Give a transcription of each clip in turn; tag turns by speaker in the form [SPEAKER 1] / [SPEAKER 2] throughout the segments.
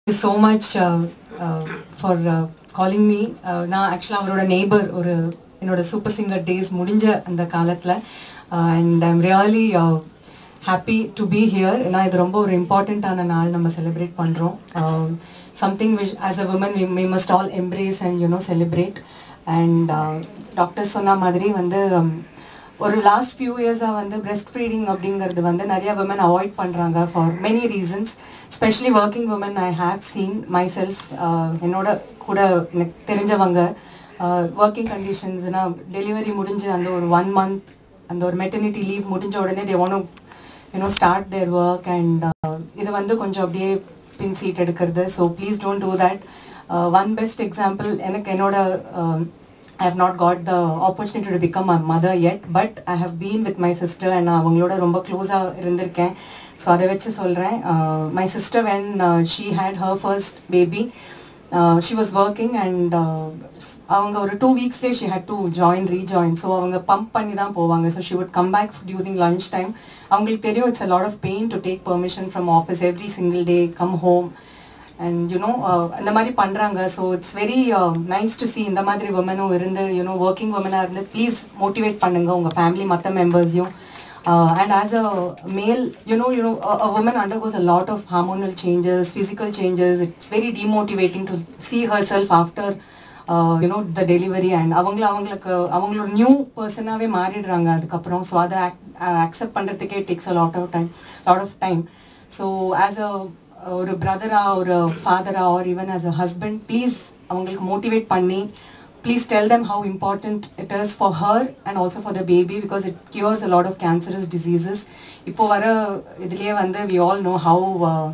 [SPEAKER 1] you so much uh, uh, for uh, calling me. Uh, நான் ஆக்சுவலாக அவரோட neighbour ஒரு என்னோட சூப்பர் சிங்கர் டேஸ் முடிஞ்ச அந்த காலத்தில் and I'm really happy to be here ஏன்னா இது ரொம்ப ஒரு இம்பார்ட்டண்ட்டான நாள் நம்ம செலிப்ரேட் பண்ணுறோம் something wish as a woman we we must all embrace and you know celebrate and doctor சொன்ன மாதிரி வந்து um, ஒரு லாஸ்ட் ஃபியூ இயர்ஸாக வந்து பிரெஸ்ட் ஃபீடிங் அப்படிங்கிறது வந்து நிறைய விமன் அவாய்ட் பண்ணுறாங்க for many reasons specially working women I have seen myself என்னோட கூட எனக்கு தெரிஞ்சவங்க ஒர்க்கிங் கண்டிஷன்ஸ்னா டெலிவரி முடிஞ்சு அந்த ஒரு ஒன் மந்த் அந்த ஒரு மெட்டர்னிட்டி லீவ் முடிஞ்ச உடனே they want you know start their work and இது வந்து கொஞ்சம் அப்படியே பின் சீட் எடுக்கிறது so please don't do that one best example எனக்கு என்னோட I have not got the opportunity to become a mother yet, but I have been with my sister and நான் அவங்களோட ரொம்ப க்ளோஸாக இருந்திருக்கேன் ஸோ அதை வச்சு சொல்கிறேன் my sister when she had her first baby she was working and அவங்க ஒரு டூ வீக்ஸ்லேயே she had to join rejoin so அவங்க பம்ப் பண்ணி தான் போவாங்க so she would come back during lunch time அவங்களுக்கு தெரியும் it's a lot of pain to take permission from office every single day come home and you know இந்த மாதிரி பண்ணுறாங்க so it's very nice to see இந்த மாதிரி உமனும் இருந்து you know working உமனாக இருந்து please motivate பண்ணுங்கள் உங்கள் ஃபேமிலி மற்ற மெம்பர்ஸையும் and as a male you know you know a woman undergoes a lot of hormonal changes physical changes it's very demotivating to see herself after you know the delivery and அவங்கள அவங்களுக்கு அவங்களோட new பர்சனாகவே மாறிடுறாங்க அதுக்கப்புறம் so அதை accept பண்ணுறதுக்கே takes a lot of time lot of time so as a ஒரு பிரதரா ஒரு ஃபாதரா or even as a husband please அவங்களுக்கு மோட்டிவேட் பண்ணி please tell them how important it is for her and also for the baby because it cures a lot of cancerous diseases இப்போ வர இதுலேயே வந்து we all know how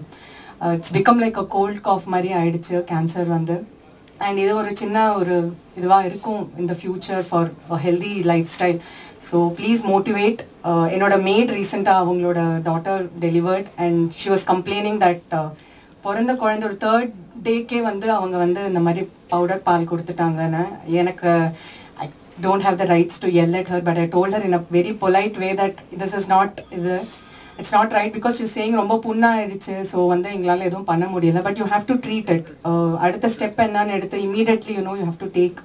[SPEAKER 1] it's become like a cold cough மாதிரி ஆயிடுச்சு cancer வந்து and இது ஒரு சின்ன ஒரு இதுவாக இருக்கும் இந்த future for healthy life style so please motivate என்னோட மேட் ரீசெண்டாக அவங்களோட daughter delivered and she was complaining that பிறந்த குழந்தை ஒரு தேர்ட் டேக்கே வந்து அவங்க வந்து இந்த மாதிரி பவுடர் பால் கொடுத்துட்டாங்கன்னு எனக்கு I don't have the rights to yell at her but I told her in a very polite way that this is not இது it's not right because you saying ரொம்ப புண்ணாயிருச்சு ஸோ வந்து எங்களால் எதுவும் பண்ண முடியல but you have to treat it அடுத்த step என்னன்னு எடுத்து immediately you know you have to take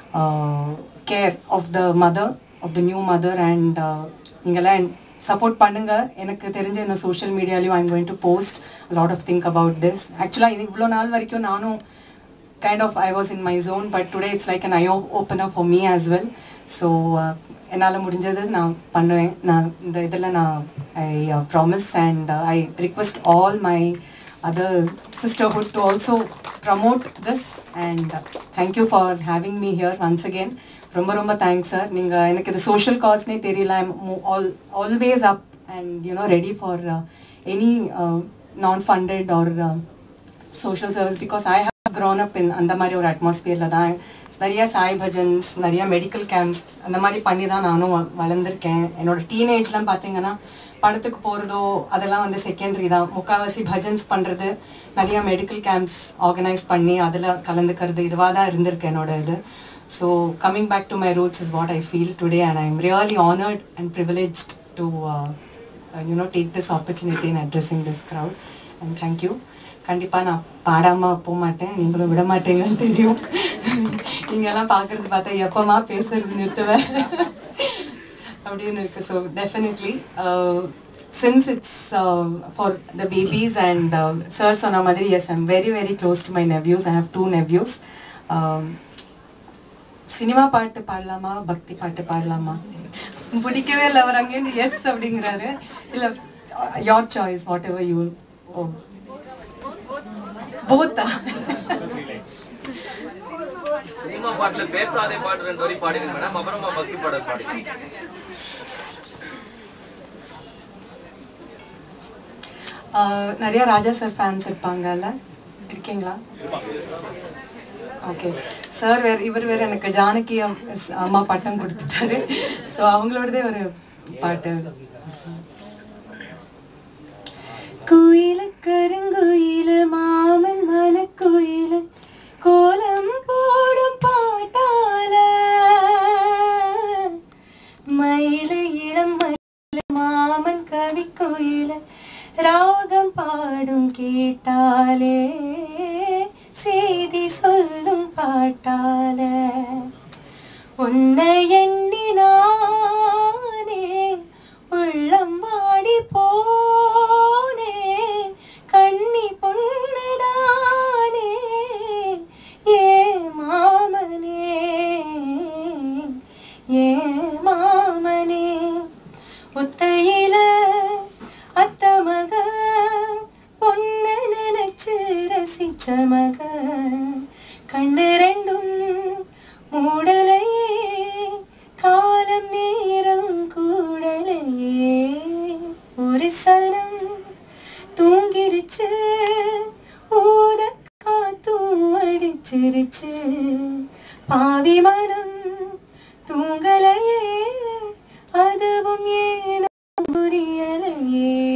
[SPEAKER 1] care of the mother of the new mother and நீங்களாம் சப்போர்ட் பண்ணுங்க எனக்கு தெரிஞ்ச என்ன சோஷியல் மீடியாலையும் I'm going to post lot of think about this ஆக்சுவலாக இது இவ்வளோ நாள் வரைக்கும் நானும் kind of I was in my zone but today it's like an eye opener for me as well so என்னால் முடிஞ்சது நான் பண்ணுவேன் நான் இந்த இதில் நான் I promise and I request all my other sisterhood to also promote this and thank you for having me here once again ரொம்ப ரொம்ப தேங்க்ஸ் சார் நீங்கள் எனக்கு இது சோஷியல் காஸ்ட்னே தெரியல I'm all always up and you know ready for any non funded or social service because I have grown up in அந்த மாதிரி ஒரு அட்மாஸ்பியரில் தான் நிறைய சாய் பஜன்ஸ் நிறைய மெடிக்கல் கேம்ப்ஸ் அந்த மாதிரி பண்ணி தான் நானும் வளர்ந்துருக்கேன் என்னோட டீனேஜ்லாம் பார்த்தீங்கன்னா படத்துக்கு போகிறதோ அதெல்லாம் வந்து செகண்டரி தான் முக்கால்வாசி பஜன்ஸ் பண்ணுறது நிறைய மெடிக்கல் கேம்ப்ஸ் ஆர்கனைஸ் பண்ணி அதில் கலந்துக்கிறது இதுவாக தான் இருந்திருக்கு என்னோட இது so coming back to my roots is what I feel today and I am really honoured and privileged to you know take this opportunity in addressing this crowd and thank you கண்டிப்பாக நான் பாடாமல் போக மாட்டேன் நீங்களும் விட மாட்டீங்கன்னு தெரியும் நீங்கள்லாம் பார்க்குறது பார்த்தா எப்போமா பேசுறது நிறுத்துவேன் அப்படின்னு இருக்கு so definitely since it's for the babies and sir சொன்ன மாதிரி yes I'm very very close to my nephews I have two nephews cinema பாட்டு பாடலாமா பக்தி பாட்டு பாடலாமா பிடிக்கவே இல்லை அவர் அங்கேருந்து எஸ் அப்படிங்கிறாரு இல்லை your choice whatever you ஓ போத்தா
[SPEAKER 2] சினிமா பாட்டுல பேசாதே பாட்டு ரெண்டு வரி பாடிடுங்க மேடம் அப்புறமா பக்தி பாடல் பாடி
[SPEAKER 1] நிறைய ராஜா சார் ஃபேன்ஸ் இருப்பாங்கல்ல இருக்கீங்களா ஓகே சார் வேற இவர் வேற எனக்கு ஜானகி அம்மா பட்டம் கொடுத்துட்டாரு ஸோ அவங்களோடதே ஒரு பாட்டு குயில கருங்குயில மாமன் மனக்குயில கோலம் போடும் பாட்டால மயில இளம் மயில மாமன் கவி கோயில ராகம் பாடும் கேட்டாலே
[SPEAKER 3] பாட்டால உன்னை எண்ணினானே உள்ளம் வாடி போனே கண்ணி பொண்ணுதானே ஏ மாமனே ஏ மாமனே ஒத்தையில அத்த மக பொண்ண நினைச்சு ரசிச்ச மக கண்ணு ரெண்டும் மூடலையே காலம் நேரம் கூடலையே ஒரு சனம் தூங்கிருச்சு ஊத காத்தும் அடிச்சிருச்சு பாவி மனம் தூங்கலையே அதுவும் ஏனோ புரியலையே